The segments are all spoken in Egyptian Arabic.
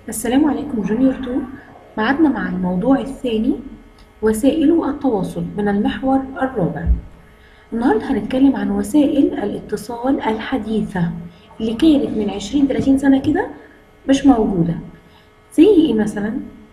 السلام عليكم جونيور 2 معادنا مع الموضوع الثاني وسائل التواصل من المحور الرابع النهاردة هنتكلم عن وسائل الاتصال الحديثة اللي كانت من 20 30 سنة كده مش موجودة زي ايه مثلا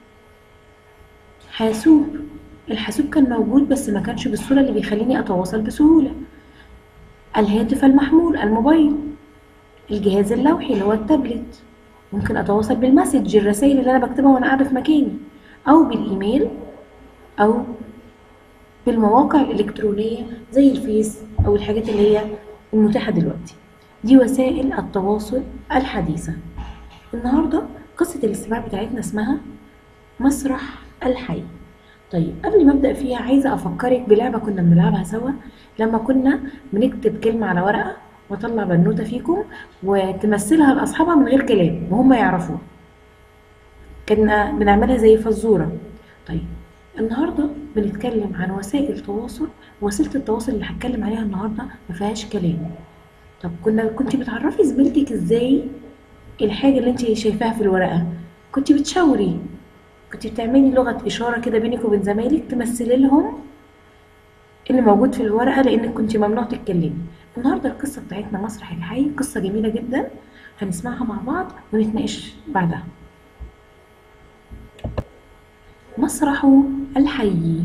حاسوب الحاسوب كان موجود بس ما كانش بالصورة اللي بيخليني أتواصل بسهولة الهاتف المحمول الموبايل الجهاز اللوحي اللي هو التابلت ممكن اتواصل بالمسج الرسائل اللي انا بكتبها وانا قاعده في مكاني او بالايميل او بالمواقع الالكترونيه زي الفيس او الحاجات اللي هي المتاحه دلوقتي دي وسائل التواصل الحديثه النهارده قصه الاستماع بتاعتنا اسمها مسرح الحي طيب قبل ما ابدا فيها عايزه افكرك بلعبه كنا بنلعبها سوا لما كنا بنكتب كلمه على ورقه واطلع بنوته فيكم وتمثلها لاصحابها من غير كلام وهم يعرفوها كنا بنعملها زي فزوره طيب النهارده بنتكلم عن وسائل تواصل وسيله التواصل اللي هتكلم عليها النهارده ما فيهاش كلام طب كنا كنت بتعرفي زميلتك ازاي الحاجه اللي انت شايفاها في الورقه كنت بتشاوري كنت بتعملي لغه اشاره كده بينك وبين زمايلك تمثلي لهم اللي موجود في الورقه لانك كنت ممنوع تتكلمي النهارده القصه بتاعتنا مسرح الحي قصه جميله جدا هنسمعها مع بعض ونتناقش بعدها مسرح الحي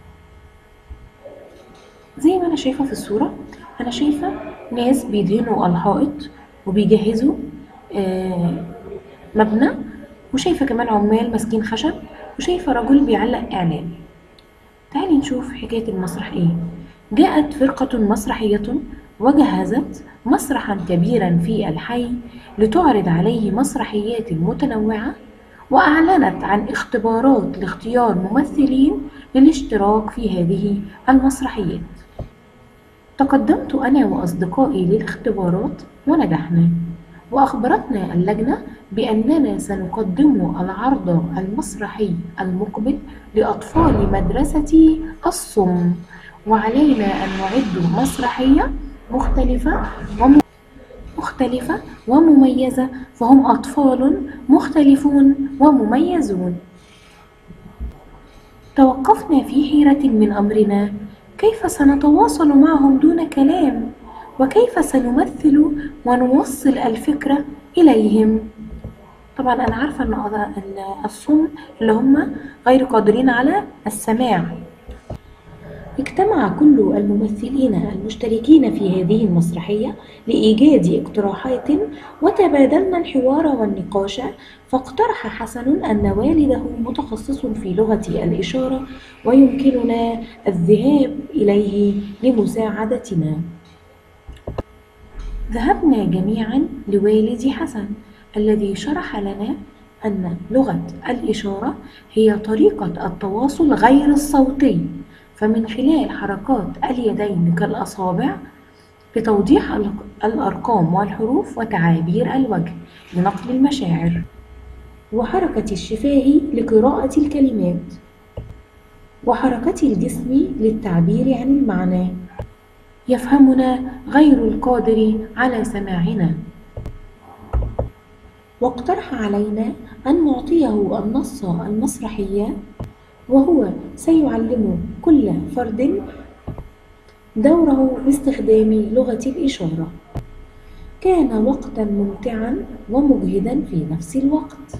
زي ما انا شايفه في الصوره انا شايفه ناس بيدهنوا الحائط وبيجهزوا آه مبنى وشايفه كمان عمال ماسكين خشب وشايفه رجل بيعلق اعلان تعالي نشوف حكايه المسرح ايه جاءت فرقه مسرحيه وجهزت مسرحا كبيرا في الحي لتعرض عليه مسرحيات متنوعة وأعلنت عن اختبارات لاختيار ممثلين للاشتراك في هذه المسرحيات تقدمت أنا وأصدقائي للاختبارات ونجحنا وأخبرتنا اللجنة بأننا سنقدم العرض المسرحي المقبل لأطفال مدرسة الصم وعلينا أن نعد مسرحية مختلفة وم... مختلفة ومميزة فهم أطفال مختلفون ومميزون توقفنا في حيرة من أمرنا كيف سنتواصل معهم دون كلام وكيف سنمثل ونوصل الفكرة إليهم طبعا أنا عارفة أن الصم اللي هم غير قادرين على السماع اجتمع كل الممثلين المشتركين في هذه المسرحية لإيجاد اقتراحات وتبادلنا الحوار والنقاش فاقترح حسن أن والده متخصص في لغة الإشارة ويمكننا الذهاب إليه لمساعدتنا ذهبنا جميعا لوالد حسن الذي شرح لنا أن لغة الإشارة هي طريقة التواصل غير الصوتي فمن خلال حركات اليدين كالأصابع لتوضيح الأرقام والحروف وتعابير الوجه لنقل المشاعر وحركة الشفاه لقراءة الكلمات وحركة الجسم للتعبير عن المعنى يفهمنا غير القادر على سماعنا واقترح علينا أن نعطيه النص المسرحية وهو سيعلم كل فرد دوره باستخدام لغة الإشارة كان وقتا ممتعا ومجهدا في نفس الوقت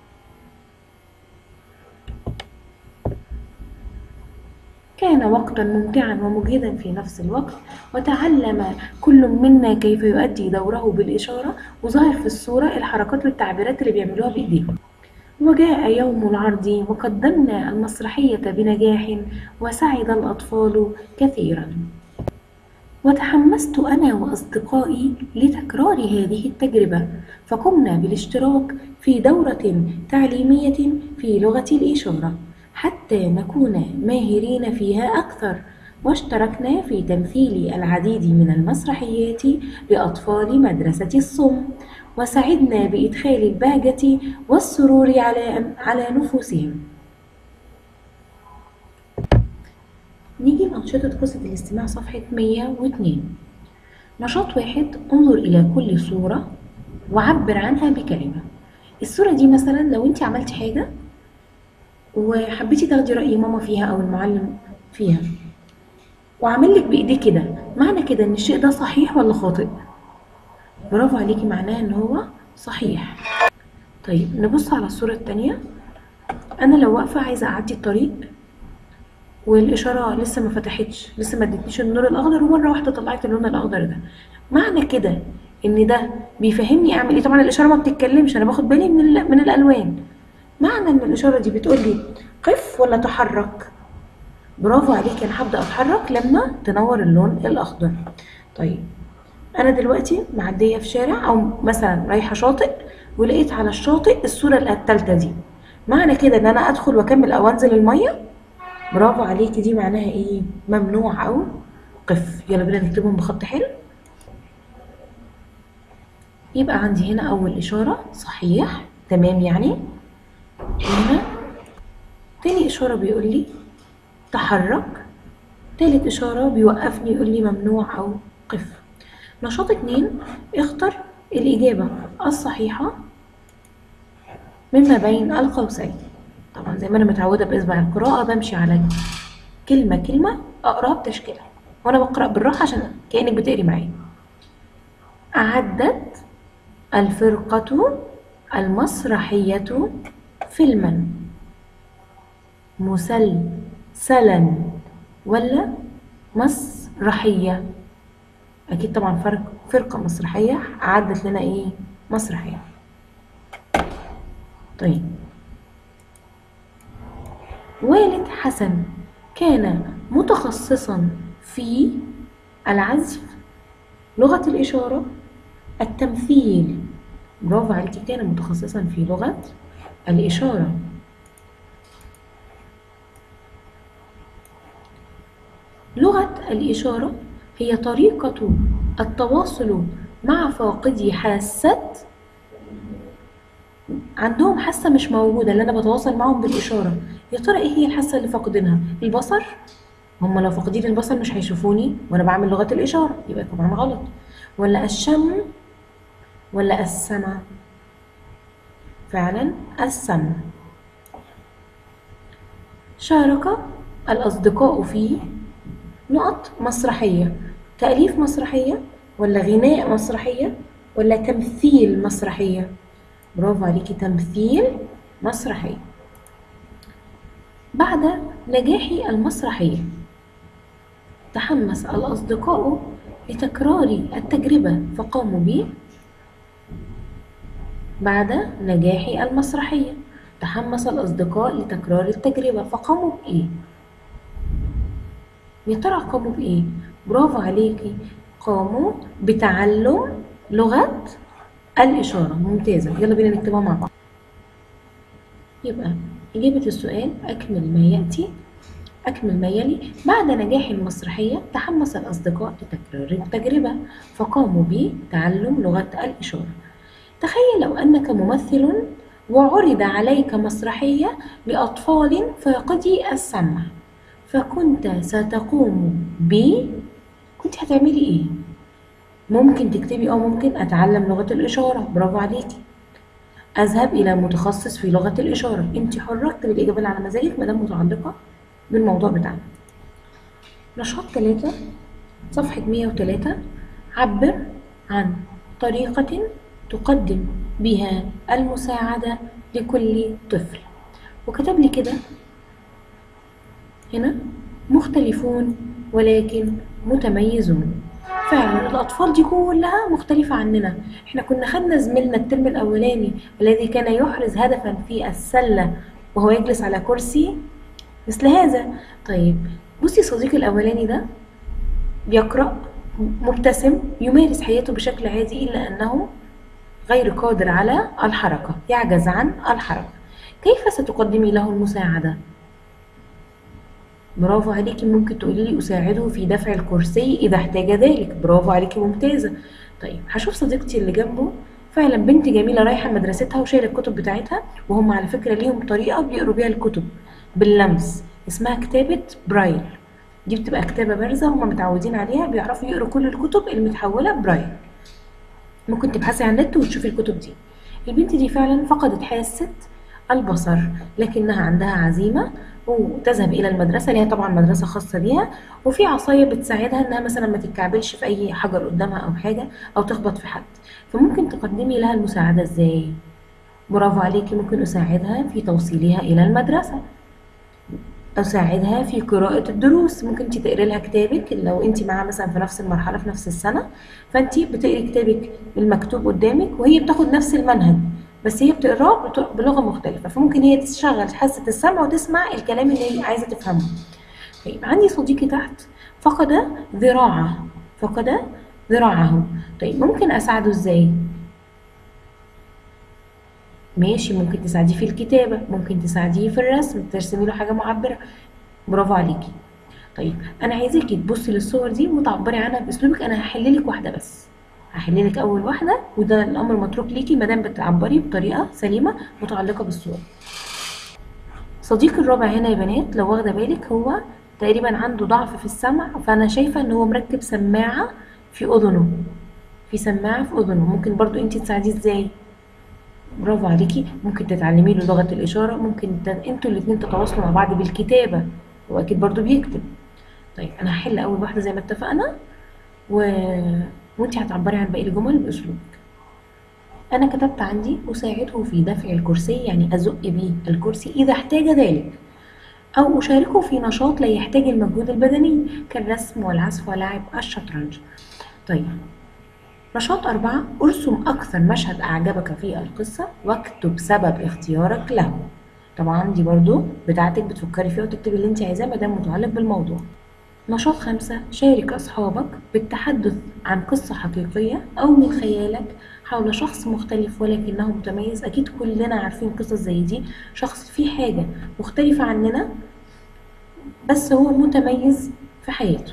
كان وقتا ممتعا ومجهدا في نفس الوقت وتعلم كل منا كيف يؤدي دوره بالإشارة وظهر في الصورة الحركات والتعبيرات اللي بيعملوها بإيديهم وجاء يوم العرض وقدمنا المسرحية بنجاح وسعد الأطفال كثيرا وتحمست أنا وأصدقائي لتكرار هذه التجربة فقمنا بالاشتراك في دورة تعليمية في لغة الإشارة حتى نكون ماهرين فيها أكثر واشتركنا في تمثيل العديد من المسرحيات لأطفال مدرسة الصم وسعدنا بإدخال البهجة والسرور على على نفوسهم. نيجي لأنشطة قصة الاستماع صفحة 102 نشاط واحد انظر إلى كل صورة وعبر عنها بكلمة الصورة دي مثلا لو انت عملتي حاجة وحبيتي تاخدي رأي ماما فيها أو المعلم فيها وعمل لك بإيديه كده معنى كده إن الشيء ده صحيح ولا خاطئ؟ برافو عليكي معناه إن هو صحيح طيب نبص على الصورة التانية أنا لو واقفة عايزة أعدي الطريق والإشارة لسه ما فتحتش لسه ما ادتنيش النور الأخضر ومرة واحدة طلعت اللون الأخضر ده معنى كده إن ده بيفهمني أعمل إيه طبعا الإشارة ما بتتكلمش أنا باخد بالي من ال- من الألوان معنى إن الإشارة دي بتقول لي قف ولا تحرك برافو عليك أنا هبدأ أتحرك لما تنور اللون الأخضر طيب أنا دلوقتي معدية في شارع أو مثلا رايحة شاطئ ولقيت على الشاطئ الصورة التالتة دي معنى كده إن أنا أدخل وأكمل أو أنزل المية برافو عليكي دي معناها إيه ممنوع أو قف يلا بينا نكتبهم بخط حلو يبقى عندي هنا أول إشارة صحيح تمام يعني هنا تاني إشارة بيقول لي تحرك تالت إشارة بيوقفني يقول لي ممنوع أو قف نشاط اتنين اختر الإجابة الصحيحة مما بين القوسين طبعا زي ما أنا متعودة بإصبع القراءة بمشي على كلمة كلمة أقراها بتشكيلها وأنا بقرأ بالراحة عشان كأنك بتقري معايا أعدت الفرقة المسرحية فيلما مسلسلا ولا مسرحية أكيد طبعا فرق فرقة مسرحية أعدت لنا إيه مسرحية طيب والد حسن كان متخصصا في العزف لغة الإشارة التمثيل برافو عليكي كان متخصصا في لغة الإشارة لغة الإشارة هي طريقة التواصل مع فاقدي حاسة عندهم حاسة مش موجودة اللي أنا بتواصل معاهم بالإشارة يا ترى إيه هي الحاسة اللي فاقدينها؟ البصر؟ هم لو فاقدين البصر مش هيشوفوني وأنا بعمل لغة الإشارة يبقى طبعا غلط ولا الشم ولا السمع؟ فعلا السمع شارك الأصدقاء في نقط مسرحية تأليف مسرحية ولا غناء مسرحية ولا تمثيل مسرحية برافو عليكي تمثيل مسرحية بعد نجاح المسرحية تحمس الأصدقاء لتكرار التجربة فقاموا ب بعد نجاح المسرحية تحمس الأصدقاء لتكرار التجربة فقاموا بإيه؟ يا ترى قاموا بإيه؟ برافو عليكي قاموا بتعلم لغة الإشارة ممتازة يلا بينا نكتبها مع بعض يبقى إجابة السؤال أكمل ما يأتي أكمل ما يلي بعد نجاح المسرحية تحمس الأصدقاء لتكرار التجربة فقاموا بتعلم لغة الإشارة تخيل لو أنك ممثل وعرض عليك مسرحية لأطفال فاقدي السمع فكنت ستقوم ب كنت هتعملي ايه ممكن تكتبي او ممكن اتعلم لغة الاشارة برافو عليكي اذهب الى متخصص في لغة الاشارة انت حرة اكتبي الاجابة اللي على مزاجك مادام متعلقة بالموضوع بتاعنا نشاط ثلاثة صفحة 103 عبر عن طريقة تقدم بها المساعدة لكل طفل وكتب لي كده هنا مختلفون ولكن متميزون فعلا الأطفال دي كلها مختلفة عننا احنا كنا خدنا زميلنا الترم الأولاني الذي كان يحرز هدفا في السلة وهو يجلس على كرسي مثل هذا طيب بصي صديقي الأولاني ده بيقرأ مبتسم يمارس حياته بشكل عادي إلا أنه غير قادر على الحركة يعجز عن الحركة كيف ستقدمي له المساعدة؟ برافو عليكي ممكن تقولي لي أساعده في دفع الكرسي إذا احتاج ذلك برافو عليكي ممتازة طيب هشوف صديقتي اللي جنبه فعلا بنت جميلة رايحة مدرستها وشايلة الكتب بتاعتها وهم على فكرة ليهم طريقة بيقروا بيها الكتب باللمس اسمها كتابة برايل دي بتبقى كتابة بارزة هم متعودين عليها بيعرفوا يقروا كل الكتب المتحولة برايل ممكن تبحثي على النت وتشوفي الكتب دي البنت دي فعلا فقدت حاسة البصر لكنها عندها عزيمة وتذهب إلى المدرسة اللي هي طبعا مدرسة خاصة بيها وفي عصاية بتساعدها إنها مثلا ما تتكعبلش في أي حجر قدامها أو حاجة أو تخبط في حد فممكن تقدمي لها المساعدة إزاي؟ برافو عليكي ممكن أساعدها في توصيلها إلى المدرسة أساعدها في قراءة الدروس ممكن انت تقري لها كتابك لو انت معاها مثلا في نفس المرحلة في نفس السنة فانت بتقري كتابك المكتوب قدامك وهي بتاخد نفس المنهج بس هي بتقراه بت- بلغة مختلفة فممكن هي تشغل حاسة السمع وتسمع الكلام اللي هي عايزة تفهمه طيب عندي صديقي تحت فقد ذراعه فقد ذراعه طيب ممكن أساعده ازاي؟ ماشي ممكن تساعديه في الكتابة ممكن تساعديه في الرسم ترسمي له حاجة معبرة برافو عليكي طيب أنا عايزاكي تبصي للصور دي وتعبري عنها بأسلوبك أنا هحل لك واحدة بس هحل لك أول واحدة وده الأمر متروك ليكي مادام بتعبري بطريقة سليمة متعلقة بالصورة صديقي الرابع هنا يا بنات لو واخدة بالك هو تقريبا عنده ضعف في السمع فأنا شايفة إن هو مركب سماعة في أذنه في سماعة في أذنه ممكن برضو انتي تساعديه ازاي برافو عليكي ممكن تتعلمي له لغة الإشارة ممكن ت... انتوا الاتنين تتواصلوا مع بعض بالكتابة وأكيد برضو بيكتب طيب أنا هحل أول واحدة زي ما اتفقنا و... وانتي هتعبري عن باقي الجمل بأسلوبك أنا كتبت عندي أساعده في دفع الكرسي يعني أزق به الكرسي إذا احتاج ذلك أو أشاركه في نشاط لا يحتاج المجهود البدني كالرسم والعزف ولعب الشطرنج طيب نشاط أربعة ارسم أكثر مشهد أعجبك في القصة واكتب سبب اختيارك له طبعا دي برضو بتاعتك بتفكري فيها وتكتبي اللي انت عايزاه مادام متعلق بالموضوع نشاط خمسة شارك أصحابك بالتحدث عن قصة حقيقية أو من خيالك حول شخص مختلف ولكنه متميز أكيد كلنا عارفين قصص زي دي شخص فيه حاجة مختلفة عننا بس هو متميز في حياته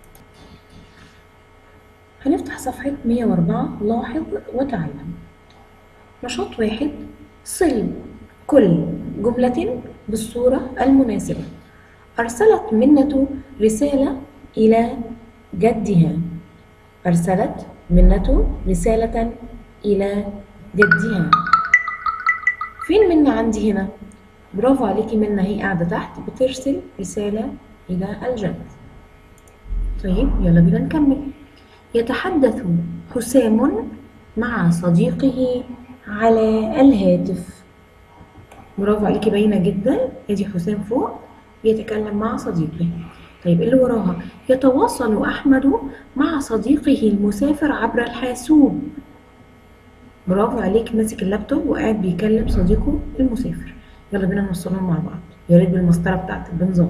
هنفتح صفحة 104 لاحظ وتعلم نشاط واحد صل كل جملة بالصورة المناسبة أرسلت منة رسالة إلى جدها أرسلت منة رسالة إلى جدها فين منة عندي هنا؟ برافو عليكي منة هي قاعدة تحت بترسل رسالة إلى الجد طيب يلا بينا نكمل يتحدث حسام مع صديقه على الهاتف برافو عليكي باينة جدا ادي حسام فوق بيتكلم مع صديقه طيب اللي وراها يتواصل أحمد مع صديقه المسافر عبر الحاسوب برافو عليك ماسك اللابتوب وقاعد بيكلم صديقه المسافر يلا بينا نوصلهم مع بعض يا ريت بالمسطرة بتاعتك بنظام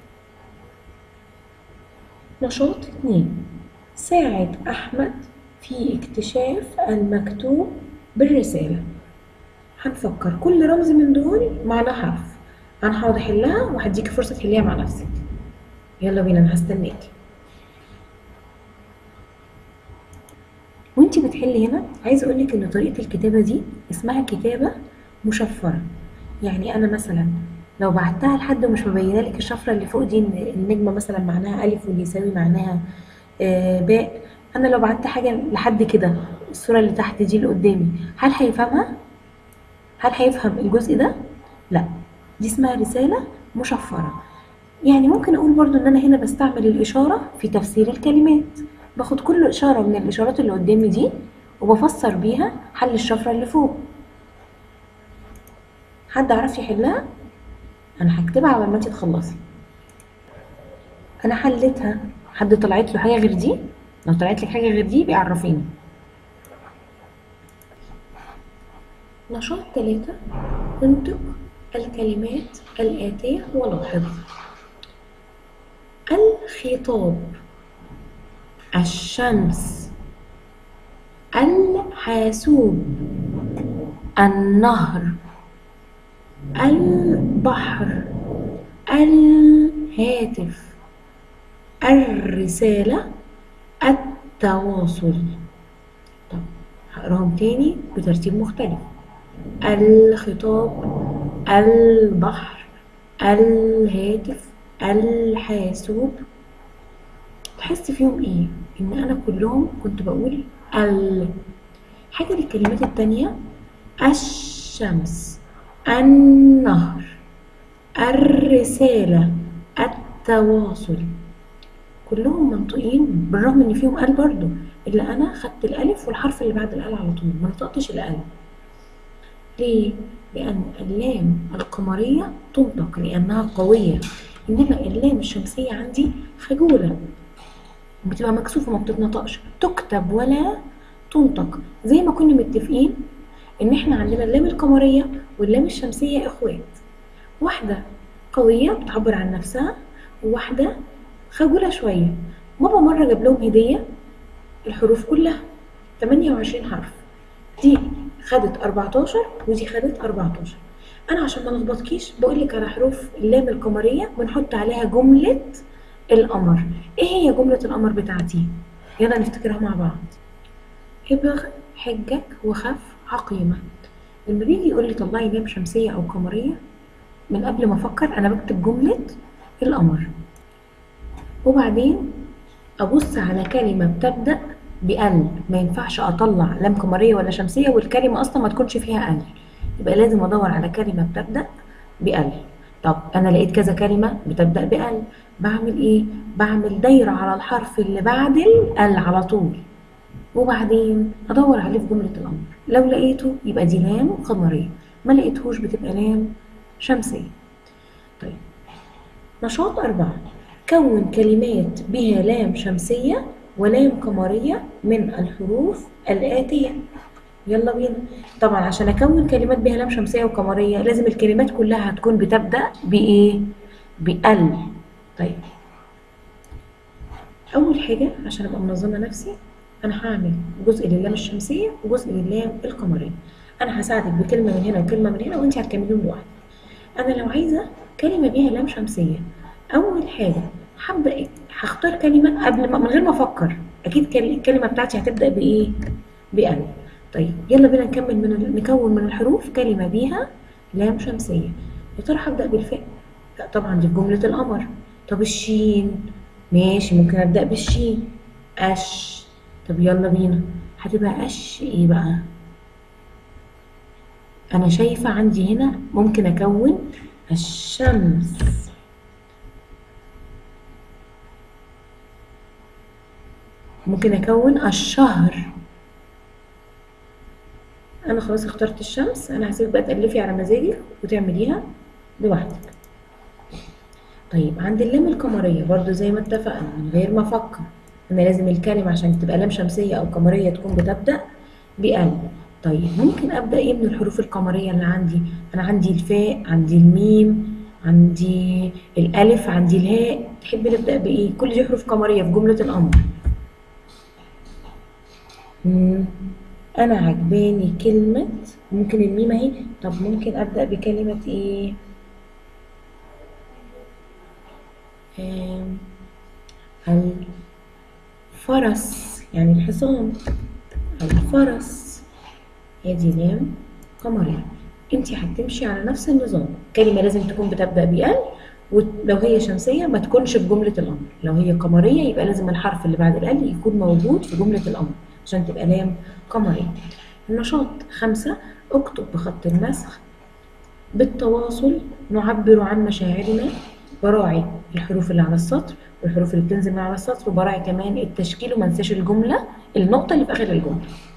نشاط اتنين ساعد أحمد في اكتشاف المكتوب بالرسالة هنفكر كل رمز من دول معناه حرف أنا هقعد أحلها وهديكي فرصة تحليها مع نفسك يلا بينا أنا هستناكي وانتي بتحلي هنا عايزة أقولك إن طريقة الكتابة دي اسمها كتابة مشفرة يعني أنا مثلا لو بعتها لحد ومش مبينة لك الشفرة اللي فوق دي إن النجمة مثلا معناها ألف واللي يساوي معناها آه باء أنا لو بعت حاجة لحد كده الصورة اللي تحت دي اللي قدامي هل هيفهمها؟ هل هيفهم الجزء ده؟ لا دي اسمها رسالة مشفرة يعني ممكن أقول برضو إن أنا هنا بستعمل الإشارة في تفسير الكلمات باخد كل إشارة من الإشارات اللي قدامي دي وبفسر بيها حل الشفرة اللي فوق حد عرف يحلها؟ أنا هكتبها قبل ما انتي تخلصي أنا حليتها حد طلعت له حاجة غير دي؟ لو طلعت لك حاجة غير دي بيعرفيني نشاط ثلاثة انطق الكلمات الآتية ولاحظ الخطاب الشمس الحاسوب النهر البحر الهاتف الرسالة التواصل طب هقراهم تاني بترتيب مختلف الخطاب البحر الهاتف الحاسوب تحس فيهم ايه ان انا كلهم كنت بقول ال حاجة للكلمات التانية الشمس النهر الرسالة التواصل كلهم منطوقين بالرغم ان فيهم ال برضو الا انا خدت الالف والحرف اللي بعد الال على طول ما نطقتش الال ليه لان اللام القمريه تنطق لانها قويه انما اللام الشمسيه عندي خجوله بتبقى مكسوفه ما بتتنطقش تكتب ولا تنطق زي ما كنا متفقين ان احنا عندنا اللام القمريه واللام الشمسيه اخوات واحده قويه بتعبر عن نفسها وواحده خجولة شوية بابا مرة جاب لهم هدية الحروف كلها 28 حرف دي خدت 14 ودي خدت 14 انا عشان ما لخبطكيش بقول لك على حروف اللام القمرية بنحط عليها جملة القمر ايه هي جملة القمر بتاعتي يلا نفتكرها مع بعض ابغ حجك وخف عقيمة لما بيجي يقول لي طلعي لام شمسية او قمرية من قبل ما افكر انا بكتب جملة القمر وبعدين ابص على كلمه بتبدا بال ما ينفعش اطلع لام قمريه ولا شمسيه والكلمه اصلا ما تكونش فيها ال يبقى لازم ادور على كلمه بتبدا بال طب انا لقيت كذا كلمه بتبدا بال بعمل ايه بعمل دايره على الحرف اللي بعد ال على طول وبعدين ادور عليه في جمله الامر لو لقيته يبقى دي لام قمريه ما لقيتهوش بتبقى لام شمسيه طيب نشاط أربعة كون كلمات بها لام شمسية ولام قمرية من الحروف الآتية يلا بينا طبعا عشان أكون كلمات بها لام شمسية وقمرية لازم الكلمات كلها هتكون بتبدأ بإيه؟ بأل طيب أول حاجة عشان أبقى منظمة نفسي أنا هعمل جزء للام الشمسية وجزء للام القمرية أنا هساعدك بكلمة من هنا وكلمة من هنا وأنت هتكمليهم لوحدك أنا لو عايزة كلمة بيها لام شمسية أول حاجة هبدأ هختار كلمة قبل ما من غير ما أفكر أكيد الكلمة بتاعتي هتبدأ بإيه؟ بأل طيب يلا بينا نكمل من ال... نكون من الحروف كلمة بيها لام شمسية يا ترى هبدأ بالفاء؟ لا طبعا دي في جملة القمر طب الشين ماشي ممكن أبدأ بالشين أش طب يلا بينا هتبقى أش إيه بقى؟ أنا شايفة عندي هنا ممكن أكون الشمس ممكن أكون الشهر أنا خلاص اخترت الشمس أنا هسيبك بقى تألفي على مزاجك وتعمليها لوحدك طيب عند اللام القمرية برضو زي ما اتفقنا من غير ما أفكر أنا لازم الكلمة عشان تبقى لام شمسية أو قمرية تكون بتبدأ بأل طيب ممكن أبدأ إيه من الحروف القمرية اللي عندي أنا عندي الفاء عندي الميم عندي الألف عندي الهاء تحبي نبدأ بإيه كل دي حروف قمرية في جملة الأمر مم. أنا عجباني كلمة ممكن الميم أهي طب ممكن أبدأ بكلمة إيه آم، الفرس يعني الحصان الفرس هي دي لام قمرية انت هتمشي على نفس النظام كلمة لازم تكون بتبدأ بأل ولو هي شمسية ما تكونش في جملة الأمر لو هي قمرية يبقى لازم الحرف اللي بعد الأل يكون موجود في جملة الأمر عشان تبقى لام قمرية النشاط خمسة اكتب بخط النسخ بالتواصل نعبر عن مشاعرنا براعي الحروف اللي على السطر والحروف اللي بتنزل من على السطر وبراعي كمان التشكيل وما انساش الجملة النقطة اللي في آخر الجملة